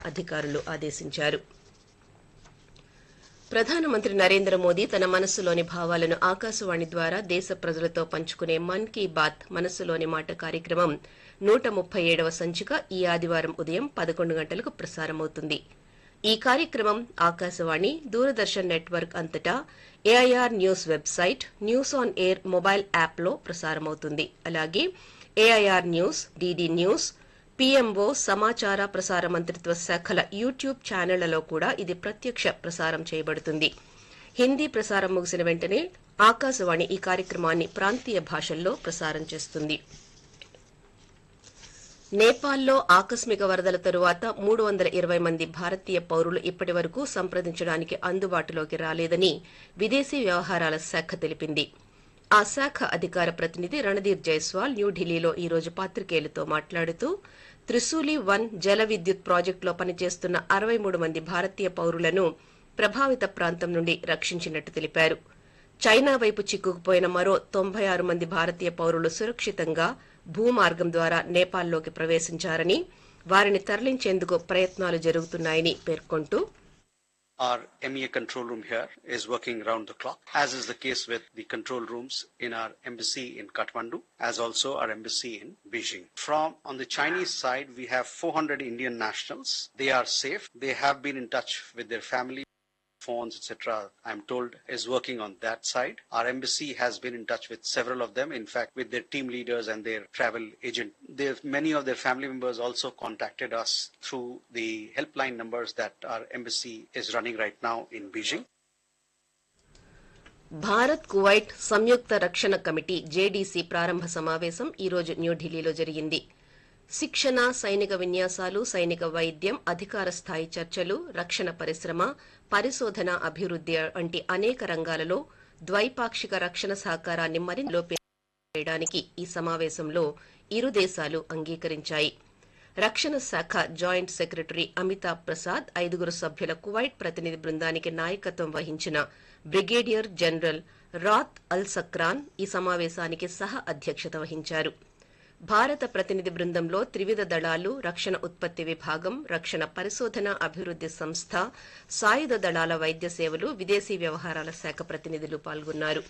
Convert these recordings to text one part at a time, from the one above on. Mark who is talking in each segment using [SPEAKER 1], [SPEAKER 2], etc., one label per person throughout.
[SPEAKER 1] అధికారులు ఆదేశించారు ప్రధానమంత్రి నరేంద్ర మోదీ తన మనస్సులోని భావాలను ఆకాశవాణి ద్వారా దేశ ప్రజలతో పంచుకునే మన్ కీ బాత్ మనస్సులోని మాట కార్యక్రమం నూట ముప్పై ఏడవ సంచిక ఈ ఆదివారం ఉదయం పదకొండు గంటలకు ప్రసారమవుతుంది ఈ కార్యక్రమం ఆకాశవాణి దూరదర్శన్ నెట్వర్క్ అంతటా AIR news website news on air mobile యాప్లో ప్రసారమవుతుంది అలాగే AIR news DD news PMO సమాచార ప్రసార మంత్రిత్వ శాఖల యూట్యూబ్ ఛానళ్లలో కూడా ఇది ప్రత్యక్ష ప్రసారం చేయబడుతుంది హిందీ ప్రసారం ముగిసిన వెంటనే ఆకాశవాణి ఈ కార్యక్రమాన్ని ప్రాంతీయ భాషల్లో ప్రసారం చేస్తుంది నేపాల్లో ఆకస్మిక వరదల తరువాత మూడు వందల ఇరవై మంది భారతీయ పౌరులు ఇప్పటి వరకు సంప్రదించడానికి అందుబాటులోకి రాలేదని విదేశీ వ్యవహారాల శాఖ తెలిపింది ఆ శాఖ అధికార ప్రతినిధి రణదీప్ జైస్వాల్ న్యూఢిల్లీలో ఈ రోజు పాత్రికేయులతో మాట్లాడుతూ త్రిశూలి వన్ జల విద్యుత్ ప్రాజెక్టులో పనిచేస్తున్న అరవై మూడు మంది భారతీయ పౌరులను ప్రభావిత ప్రాంతం నుండి రక్షించినట్టు తెలిపారు చైనా వైపు చిక్కుకుపోయిన మరో తొంభై ఆరు మంది భారతీయ పౌరులు సురక్షితంగా భూమార్గం ద్వారా నేపాల్లోకి ప్రవేశించారని వారిని తరలించేందుకు ప్రయత్నాలు జరుగుతున్నాయని పేర్కొంటూ
[SPEAKER 2] Our MEA control room here is working round the clock, as is the case with the control rooms in our embassy in Kathmandu, as also our embassy in Beijing. From on the Chinese side, we have 400 Indian nationals. They are safe. They have been in touch with their family. Phones, etc. I'm told is working on that side. Our embassy has been in touch with several of them. In fact, with their team leaders and their travel agent. They, many of their family members also contacted us through the helpline numbers that our embassy is running right now in Beijing.
[SPEAKER 1] Bharat Kuwait సంయుక్త రక్షణ committee JDC ప్రారంభ సమావేశం ఈ రోజు న్యూఢిల్లీలో జరిగింది శిక్షణ సైనిక విన్యాసాలు సైనిక వైద్యం అధికార స్థాయి చర్చలు రక్షణ పరిశ్రమ పరిశోధన అభివృద్ది వంటి అనేక రంగాలలో ద్వైపాక్షిక రక్షణ సహకారాన్ని మరింత చేయడానికి ఈ సమావేశంలో ఇరు దేశాలు అంగీకరించాయి రక్షణ శాఖ జాయింట్ సెక్రటరీ అమితాబ్ ప్రసాద్ ఐదుగురు సభ్యుల కువైట్ ప్రతినిధి బృందానికి నాయకత్వం వహించిన బ్రిగేడియర్ జనరల్ రాత్ అల్ సక్రాన్ ఈ సమావేశానికి సహ అధ్యక్షత వహించారు భారత ప్రతినిధి బృందంలో త్రివిధ దళాలు రక్షణ ఉత్పత్తి విభాగం రక్షణ పరిశోధన అభివృద్ది సంస్థ సాయుధ దళాల వైద్య సేవలు విదేశీ వ్యవహారాల శాఖ ప్రతినిధులు పాల్గొన్నారు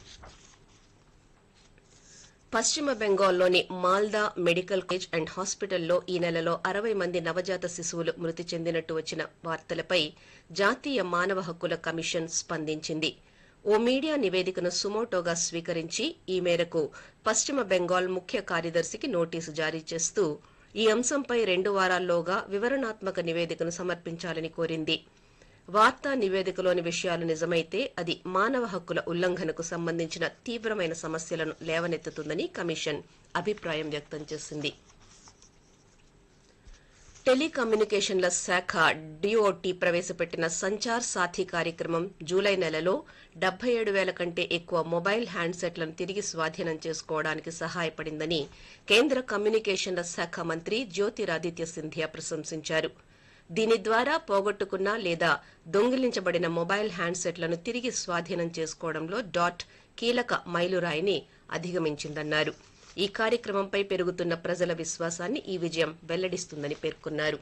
[SPEAKER 1] పశ్చిమ బెంగాల్లోని మాల్దా మెడికల్ కాలేజ్ అండ్ హాస్పిటల్లో ఈ నెలలో అరవై మంది నవజాత శిశువులు మృతి చెందినట్టు వచ్చిన వార్తలపై జాతీయ మానవ హక్కుల కమిషన్ స్పందించింది ఓ మీడియా నివేదికను సుమోటోగా స్వీకరించి ఈ మేరకు పశ్చిమ బెంగాల్ ముఖ్య కార్యదర్శికి నోటీసు జారీ చేస్తూ ఈ అంశంపై రెండు వారాల్లోగా వివరణాత్మక నివేదికను సమర్పించాలని కోరింది వార్తా నివేదికలోని విషయాలు నిజమైతే అది మానవ హక్కుల ఉల్లంఘనకు సంబంధించిన తీవ్రమైన సమస్యలను లేవనెత్తుతుందని కమిషన్ అభిప్రాయం వ్యక్తం చేసింది టెలికమ్యూనికేషన్ల శాఖ డిఓటి ప్రవేశపెట్టిన సంచార్ సాథీ కార్యక్రమం జూలై నెలలో డెబ్బై ఏడు వేల కంటే ఎక్కువ మొబైల్ హ్యాండ్సెట్లను తిరిగి స్వాధీనం చేసుకోవడానికి సహాయపడిందని కేంద్ర కమ్యూనికేషన్ల శాఖ మంత్రి జ్యోతిరాదిత్య సింధియా ప్రశంసించారు దీని ద్వారా పోగొట్టుకున్న లేదా దొంగిలించబడిన మొబైల్ హ్యాండ్సెట్లను తిరిగి స్వాధీనం చేసుకోవడంలో డాట్ కీలక మైలురాయిని అధిగమించిందన్నారు ఈ కార్యక్రమంపై పెరుగుతున్న ప్రజల విశ్వాసాన్ని ఈ విజయం వెల్లడిస్తుందని పేర్కొన్నారు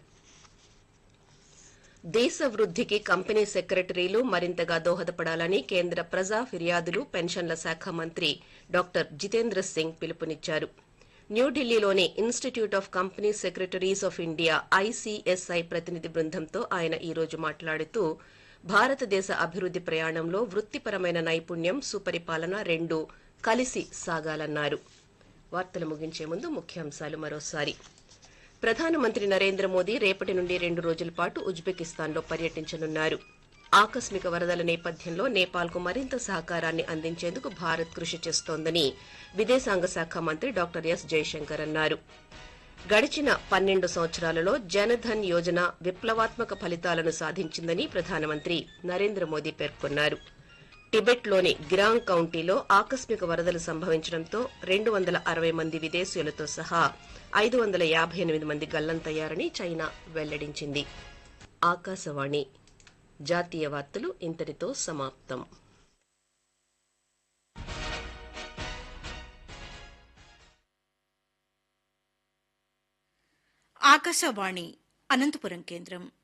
[SPEAKER 1] దేశ వృద్ధికి కంపెనీ సెక్రటరీలు మరింతగా దోహదపడాలని కేంద్ర ప్రజా ఫిర్యాదులు పెన్షన్ల శాఖ మంత్రి డాక్టర్ జితేంద్ర సింగ్ పిలుపునిచ్చారు న్యూఢిల్లీలోని institute of company secretaries of India ICSI ప్రతినిధి బృందంతో ఆయన ఈ రోజు మాట్లాడుతూ భారతదేశ అభివృద్ది ప్రయాణంలో వృత్తిపరమైన నైపుణ్యం సుపరిపాలన రెండు కలిసి సాగాలన్నారు వార్తలు ముగించే ముందు ముఖ్యాంశాలు మరోసారి ప్రధానమంత్రి నరేంద్ర మోదీ రేపటి నుండి రెండు రోజుల పాటు ఉజ్బెకిస్తాన్లో పర్యటించనున్నారు ఆకస్మిక వరదల నేపథ్యంలో నేపాల్కు మరింత సహకారాన్ని అందించేందుకు భారత్ కృషి చేస్తోందని విదేశాంగ శాఖ మంత్రి డాక్టర్ ఎస్ జయశంకర్ అన్నారు గడిచిన పన్నెండు సంవత్సరాలలో జనధన్ యోజన విప్లవాత్మక ఫలితాలను సాధించిందని ప్రధానమంత్రి నరేంద్ర మోదీ పేర్కొన్నారు టిబెట్లోని గిరాంగ్ కౌంటీలో ఆకస్మిక వరదలు సంభవించడంతో రెండు వందల అరవై మంది విదేశీయులతో సహా ఐదు వందల యాభై ఎనిమిది మంది గల్లంతయ్యారని చైనా వెల్లడించింది ఆకాశవాణి జాతీయ వార్తలు ఇంతటితో సమాప్తం
[SPEAKER 3] ఆకాశవాణి అనంతపురం కేంద్రం